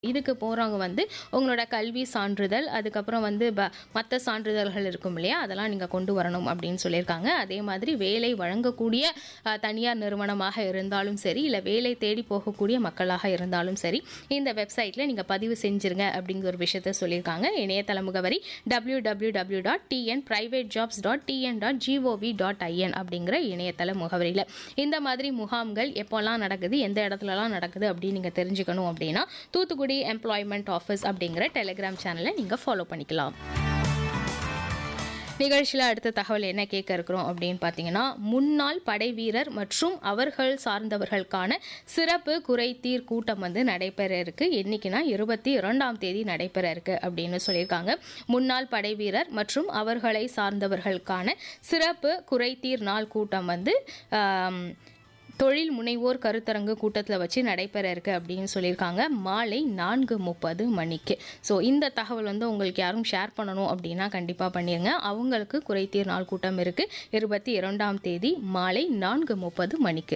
இதுக்கு போகிறவங்க வந்து உங்களோட கல்வி சான்றிதழ் அதுக்கப்புறம் வந்து ப மற்ற சான்றிதழ்கள் இருக்கும் இல்லையா அதெல்லாம் நீங்கள் கொண்டு வரணும் அப்படின்னு சொல்லியிருக்காங்க அதே மாதிரி வேலை வழங்கக்கூடிய அஹ், தனியார் நிறுவனமாக இருந்தாலும் சரி இல்லை வேலை தேடி போகக்கூடிய மக்களாக இருந்தாலும் சரி இந்த வெப்சைட்டில் நீங்கள் பதிவு செஞ்சிருங்க அப்படிங்கிற ஒரு விஷயத்த சொல்லியிருக்காங்க இணையதள முகவரி W W W dot TN private jobs dot TN dot GOV dot IN அப்படிங்கிற இணையதள முகவரியில் இந்த மாதிரி முகாம்கள் எப்போல்லாம் நடக்குது எந்த இடத்துலலாம் நடக்குது அப்படின்னு நீங்கள் தெரிஞ்சுக்கணும் அப்படின்னா தூத்துக்குடி எம்ப்ளாய்மெண்ட் ஆஃபீஸ் அப்படிங்கிற டெலிகிராம் சேனலை நீங்கள் ஃபாலோ பண்ணிக்கலாம் நிகழ்ச்சியில் அடுத்த தகவல் என்ன கேட்க இருக்கிறோம் அப்படின்னு பார்த்தீங்கன்னா முன்னாள் படை வீரர் மற்றும் அவர்கள் சார்ந்தவர்களுக்கான சிறப்பு குறைதீர் கூட்டம் வந்து நடைபெற இருக்கு என்னைக்குன்னா இருபத்தி இரண்டாம் தேதி நடைபெற இருக்கு அப்படின்னு சொல்லியிருக்காங்க முன்னாள் படை வீரர் மற்றும் அவர்களை சார்ந்தவர்களுக்கான சிறப்பு குறைதீர் நாள் கூட்டம் வந்து ஆம், தொழில் முனைவோர் கருத்தரங்கு கூட்டத்தில் வச்சு நடைபெற இருக்கு அப்படின்னு சொல்லியிருக்காங்க மாலை நான்கு முப்பது மணிக்கு ஸோ இந்த தகவல் வந்து உங்களுக்கு யாரும் ஷேர் பண்ணணும் அப்படின்னா கண்டிப்பாக பண்ணிடுங்க அவங்களுக்கு குறைதீர் நாள் கூட்டம் இருக்கு இருபத்தி இரண்டாம் தேதி மாலை நான்கு முப்பது மணிக்கு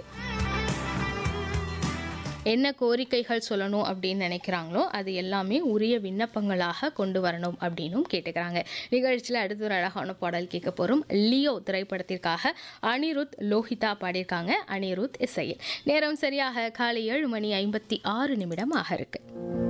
என்ன கோரிக்கைகள் சொல்லணும் அப்படின்னு நினைக்கிறாங்களோ அது எல்லாமே உரிய விண்ணப்பங்களாக கொண்டு வரணும் அப்படின்னும் கேட்டுக்கிறாங்க நிகழ்ச்சியில் அடுத்த ஒரு அழகான பாடல் கேட்க போகிறோம் லியோ திரைப்படத்திற்காக அனிருத் லோஹிதா பாடியிருக்காங்க அனிருத் இசையில் நேரம் சரியாக காலை ஏழு மணி ஐம்பத்தி ஆறு நிமிடம் ஆக இருக்கு